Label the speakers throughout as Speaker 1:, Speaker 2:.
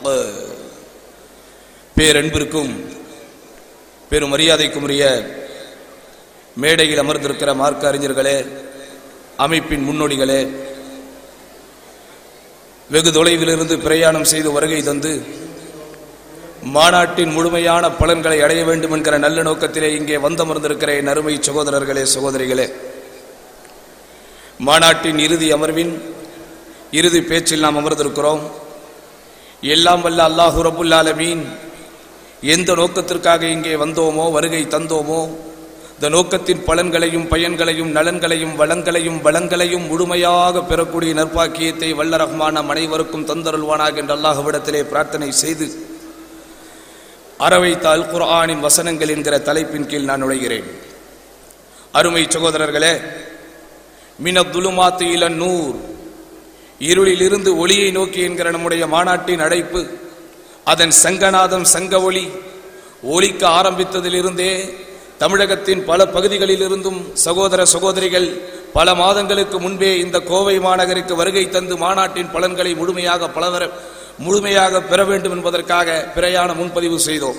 Speaker 1: பேரன்பிற்கும் பெரும் மரியாதைக்கும் உரிய மேடையில் அமர்ந்திருக்கிற மார்க்க அறிஞர்களே அமைப்பின் முன்னோடிகளே வெகு தொலைவிலிருந்து பிரயாணம் செய்து வருகை தந்து மாநாட்டின் முழுமையான பலன்களை அடைய வேண்டும் என்கிற நல்ல நோக்கத்திலே இங்கே வந்தமர்ந்திருக்கிற என் அருமை சகோதரர்களே சகோதரிகளே மாநாட்டின் இறுதி அமர்வின் இறுதி பேச்சில் நாம் அமர்ந்திருக்கிறோம் எல்லாம் வல்ல அல்லாஹு ரபுல் ஆலமீன் எந்த நோக்கத்திற்காக இங்கே வந்தோமோ வருகை தந்தோமோ இந்த நோக்கத்தின் பலன்களையும் பயன்களையும் நலன்களையும் வளங்களையும் வளங்களையும் முழுமையாக பெறக்கூடிய நற்பாக்கியத்தை வல்ல ரஹ்மான் நம் அனைவருக்கும் தந்தருள்வானாக என்று அல்லாஹ்விடத்திலே பிரார்த்தனை செய்து அறவைத்த அல் குர்ஆனின் வசனங்கள் என்கிற தலைப்பின் கீழ் நான் நுழைகிறேன் அருமை சகோதரர்களே மினத்துலுமாத்து இளன் நூர் இருளிலிருந்து ஒளியை நோக்கி என்கிற நம்முடைய மாநாட்டின் அழைப்பு அதன் சங்கநாதம் சங்க ஒளி ஒலிக்க ஆரம்பித்ததிலிருந்தே தமிழகத்தின் பல பகுதிகளிலிருந்தும் சகோதர சகோதரிகள் பல மாதங்களுக்கு முன்பே இந்த கோவை மாநகருக்கு வருகை தந்து மாநாட்டின் பலன்களை முழுமையாக பலவர முழுமையாக பெற வேண்டும் என்பதற்காக பிரயாண முன்பதிவு செய்தோம்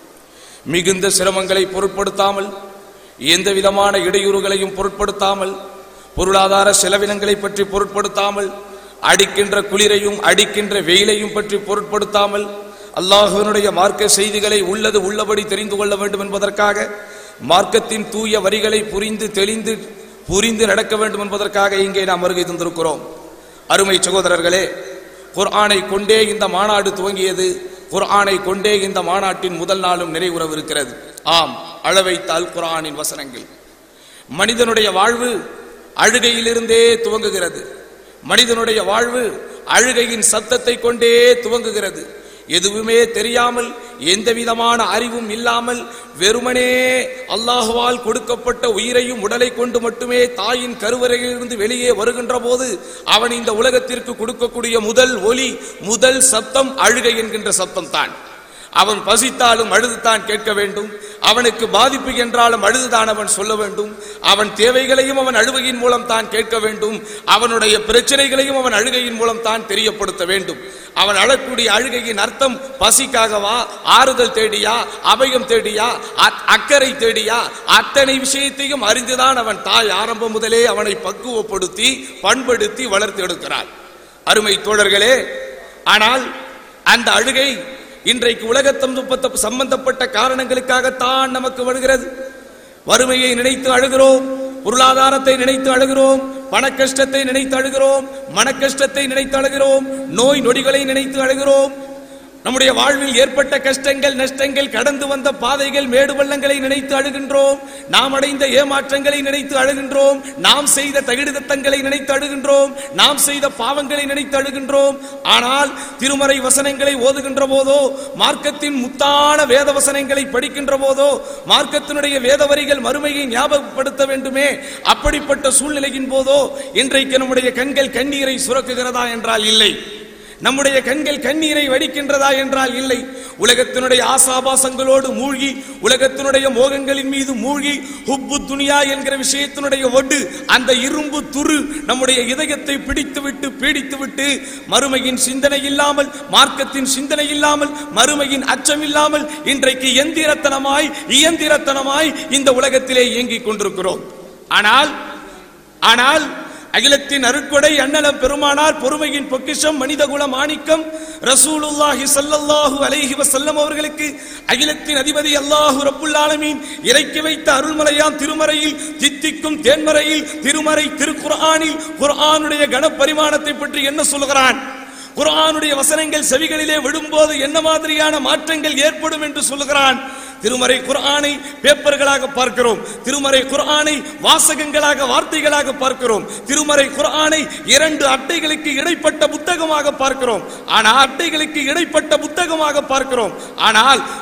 Speaker 1: மிகுந்த சிரமங்களை பொருட்படுத்தாமல் எந்த விதமான இடையூறுகளையும் பொருட்படுத்தாமல் பொருளாதார செலவினங்களை பற்றி பொருட்படுத்தாமல் அடிக்கின்ற குளிரையும் அடிக்கின்ற வெயிலையும் பற்றி பொருட்படுத்தாமல் அல்லாஹுவினுடைய மார்க்க செய்திகளை உள்ளது உள்ளபடி தெரிந்து கொள்ள வேண்டும் என்பதற்காக மார்க்கத்தின் தூய வரிகளை புரிந்து தெளிந்து புரிந்து நடக்க வேண்டும் என்பதற்காக இங்கே நாம் வருகை தந்திருக்கிறோம் அருமை சகோதரர்களே குர்ஆனை கொண்டே இந்த மாநாடு துவங்கியது குர்ஆனை கொண்டே இந்த மாநாட்டின் முதல் நாளும் நிறைவுறவிருக்கிறது ஆம் அளவைத்த அல் குர்ஆனின் வசனங்கள் மனிதனுடைய வாழ்வு அழுகையிலிருந்தே துவங்குகிறது மனிதனுடைய வாழ்வு அழுகையின் சத்தத்தை கொண்டே துவங்குகிறது எதுவுமே தெரியாமல் எந்த விதமான அறிவும் இல்லாமல் வெறுமனே அல்லாஹுவால் கொடுக்கப்பட்ட உயிரையும் உடலை கொண்டு மட்டுமே தாயின் கருவறையிலிருந்து வெளியே வருகின்ற போது அவன் இந்த உலகத்திற்கு கொடுக்கக்கூடிய முதல் ஒலி முதல் சத்தம் அழுகை என்கின்ற சத்தம் தான் அவன் பசித்தாலும் அழுதுதான் கேட்க வேண்டும் அவனுக்கு பாதிப்பு என்றாலும் அழுதுதான் அவன் சொல்ல வேண்டும் அவன் தேவைகளையும் அவன் அழுகையின் மூலம் தான் கேட்க வேண்டும் அவனுடைய பிரச்சனைகளையும் அவன் அழுகையின் மூலம் தான் தெரியப்படுத்த வேண்டும் அவன் அழக்கூடிய அழுகையின் அர்த்தம் பசிக்காகவா ஆறுதல் தேடியா அபயம் தேடியா அ- அக்கறை தேடியா அத்தனை விஷயத்தையும் அறிந்துதான் அவன் தாய் ஆரம்பம் முதலே அவனை பக்குவப்படுத்தி பண்படுத்தி வளர்த்து எடுக்கிறார் அருமை தோழர்களே ஆனால் அந்த அழுகை இன்றைக்கு உலகத்தம் சம்பந்தப்பட்ட காரணங்களுக்காகத்தான் நமக்கு வருகிறது வறுமையை நினைத்து அழுகிறோம் பொருளாதாரத்தை நினைத்து அழுகிறோம் பண கஷ்டத்தை நினைத்து அழுகிறோம் மன கஷ்டத்தை நினைத்து அழுகிறோம் நோய் நொடிகளை நினைத்து அழுகிறோம் நம்முடைய வாழ்வில் ஏற்பட்ட கஷ்டங்கள் நஷ்டங்கள் கடந்து வந்த பாதைகள் மேடு பள்ளங்களை நினைத்து அழுகின்றோம் நாம் அடைந்த ஏமாற்றங்களை நினைத்து அழுகின்றோம் நாம் செய்த தகிடுதத்தங்களை நினைத்து அழுகின்றோம் நாம் செய்த பாவங்களை நினைத்து அழுகின்றோம் ஆனால் திருமறை வசனங்களை ஓதுகின்ற போதோ மார்க்கத்தின் முத்தான வேத வசனங்களை படிக்கின்ற போதோ மார்க்கத்தினுடைய வேத வரிகள் மறுமையை ஞாபகப்படுத்த வேண்டுமே அப்படிப்பட்ட சூழ்நிலையின் போதோ இன்றைக்கு நம்முடைய கண்கள் கண்ணீரை சுரக்குகிறதா என்றால் இல்லை நம்முடைய கண்கள் கண்ணீரை வடிக்கின்றதா என்றால் இல்லை உலகத்தினுடைய ஆசாபாசங்களோடு மூழ்கி உலகத்தினுடைய மோகங்களின் மீது மூழ்கி ஹுப்பு துனியா என்கிற விஷயத்தினுடைய ஒடு அந்த இரும்பு துரு நம்முடைய இதயத்தை பிடித்துவிட்டு பீடித்துவிட்டு மறுமையின் சிந்தனை இல்லாமல் மார்க்கத்தின் சிந்தனை இல்லாமல் மறுமையின் அச்சம் இல்லாமல் இன்றைக்கு எந்திரத்தனமாய் இயந்திரத்தனமாய் இந்த உலகத்திலே இயங்கிக் கொண்டிருக்கிறோம் ஆனால் ஆனால் அகிலத்தின் அருட்கொடை அண்ணலம் பெருமானார் பொறுமையின் பொக்கிஷம் மனிதகுல மாணிக்கம் ரசூலுல்லாஹி ஸல்லல்லாஹு அலைஹி வஸல்லம் அவர்களுக்கு அகிலத்தின் அதிபதி அல்லாஹு ரப்புல் ஆலமீன் இறக்கி வைத்த அருள்மலையாம் திருமறையில் தித்திக்கும் தேன்மறையில் திருமறை திருக்குர்ஆனில் குர்ஆனுடைய கனப்பரிமாணத்தை பற்றி என்ன சொல்கிறான் குர்ஆனுடைய வசனங்கள் செவிகளிலே விடும்போது என்ன மாதிரியான மாற்றங்கள் ஏற்படும் என்று சொல்லுகிறான் திருமறை குர்ஆனை பேப்பர்களாக பார்க்கிறோம் திருமறை குர்ஆனை வாசகங்களாக வார்த்தைகளாக பார்க்கிறோம் திருமறை குர்ஆனை இரண்டு அட்டைகளுக்கு இடைப்பட்ட புத்தகமாக பார்க்கிறோம் ஆனால் அட்டைகளுக்கு இடைப்பட்ட புத்தகமாக பார்க்கிறோம் ஆனால்